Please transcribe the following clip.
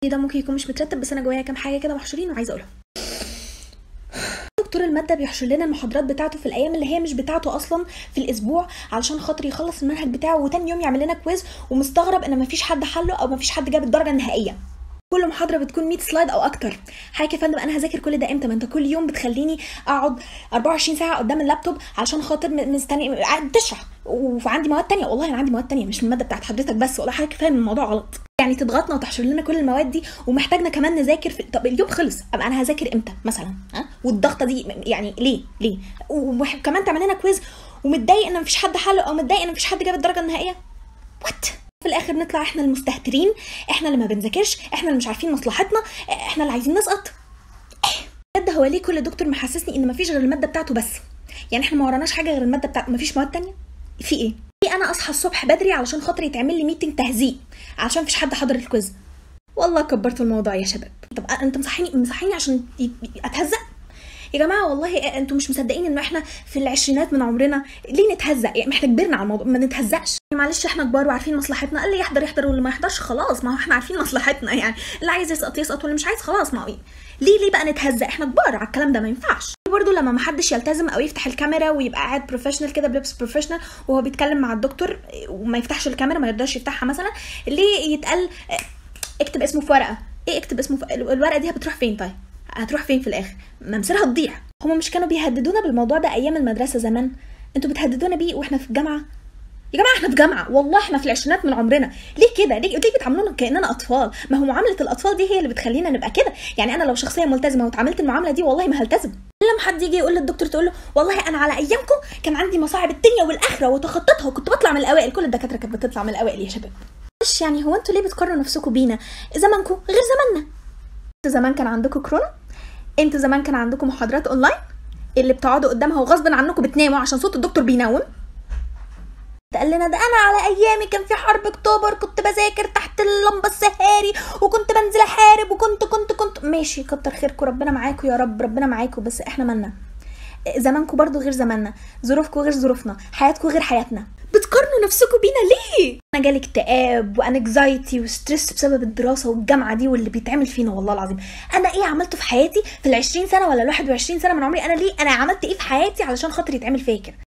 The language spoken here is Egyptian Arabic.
ده ممكن يكون مش مترتب بس انا جوايا كام حاجه كده محشورين وعايزه اقولهم دكتور المادة بيحشر لنا المحاضرات بتاعته في الأيام اللي هي مش بتاعته أصلا في الأسبوع علشان خاطر يخلص المنهج بتاعه وتاني يوم يعمل لنا كويز ومستغرب إن مفيش حد حله أو مفيش حد جاب الدرجة النهائية كل محاضرة بتكون 100 سلايد أو أكتر حضرتك يا فندم أنا هذاكر كل ده إمتى ما أنت كل يوم بتخليني أقعد 24 ساعة قدام اللابتوب علشان خاطر م- مستني قاعد تشرح وعندي مواد تانية والله أنا عندي مواد تانية مش المادة بتاعت حضرتك بس والله حضرتك فاهم الموضوع غلط يعني تضغطنا وتحشر لنا كل المواد دي ومحتاجنا كمان نذاكر في... طب اليوم خلص ابقى انا هذاكر امتى مثلا ها والضغطه دي يعني ليه ليه وكمان تعمل لنا كويز ومتضايق ان مفيش حد حله او متضايق ان مفيش حد جاب الدرجه النهائيه وات في الاخر نطلع احنا المستهترين احنا اللي ما بنذاكرش احنا اللي مش عارفين مصلحتنا احنا اللي عايزين نسقط بجد هو ليه كل دكتور محسسني ان مفيش غير الماده بتاعته بس يعني احنا ما وراناش حاجه غير الماده بتاعته مفيش مواد تانية في ايه في انا اصحى الصبح بدري علشان خاطر يتعمل لي ميتنج تهزيق علشان مفيش حد حضر الكويز والله كبرت الموضوع يا شباب طب انت مصحيني مصحيني عشان ي- اتهزق يا جماعه والله انتوا مش مصدقين ان احنا في العشرينات من عمرنا ليه نتهزق يعني احنا كبرنا على الموضوع ما نتهزقش معلش احنا كبار وعارفين مصلحتنا اللي يحضر يحضر واللي ما يحضرش خلاص ما هو احنا عارفين مصلحتنا يعني اللي عايز يسقط يسقط واللي مش عايز خلاص ما هو إيه؟ ليه ليه بقى نتهزق احنا كبار على الكلام ده ما ينفعش برضه لما ما حدش يلتزم او يفتح الكاميرا ويبقى قاعد بروفيشنال كده بلبس بروفيشنال وهو بيتكلم مع الدكتور وما يفتحش الكاميرا ما يرضاش يفتحها مثلا ليه يتقال اه، اكتب اسمه في ورقه ايه اكتب اسمه في الورقه دي بتروح فين طيب هتروح فين في الاخر ما مصيرها تضيع هما مش كانوا بيهددونا بالموضوع ده ايام المدرسه زمان انتوا بتهددونا بيه واحنا في الجامعه يا جماعه احنا في جامعه والله احنا في العشرينات من عمرنا ليه كده ليه ليه بتعاملونا كاننا اطفال ما هو معامله الاطفال دي هي اللي بتخلينا نبقى كده يعني انا لو شخصيه ملتزمه واتعاملت المعامله دي والله ما هلتزم لما حد يجي يقول للدكتور تقول له والله انا على ايامكم كان عندي مصاعب الدنيا والاخره وتخطيتها وكنت بطلع من الاوائل كل الدكاتره كانت بتطلع من الاوائل يا شباب معلش يعني هو انتوا ليه بتقارنوا نفسكم بينا زمانكم غير زماننا انتوا زمان كان عندكم كورونا انتوا زمان كان عندكم محاضرات اونلاين اللي بتقعدوا قدامها وغصب عنكم بتناموا عشان صوت الدكتور بينوم قال لنا ده انا على ايامي كان في حرب اكتوبر كنت بذاكر تحت اللمبه السهاري وكنت بنزل احارب وكنت كنت كنت ماشي كتر خيركم ربنا معاكم يا رب ربنا معاكم بس احنا مالنا زمانكم برضو غير زماننا ظروفكم غير ظروفنا حياتكم غير حياتنا بتقارنوا نفسكم بينا ليه انا جالي اكتئاب وانكزايتي وستريس بسبب الدراسه والجامعه دي واللي بيتعمل فينا والله العظيم انا ايه عملته في حياتي في ال 20 سنه ولا ال 21 سنه من عمري انا ليه انا عملت ايه في حياتي علشان خاطر يتعمل فيا كده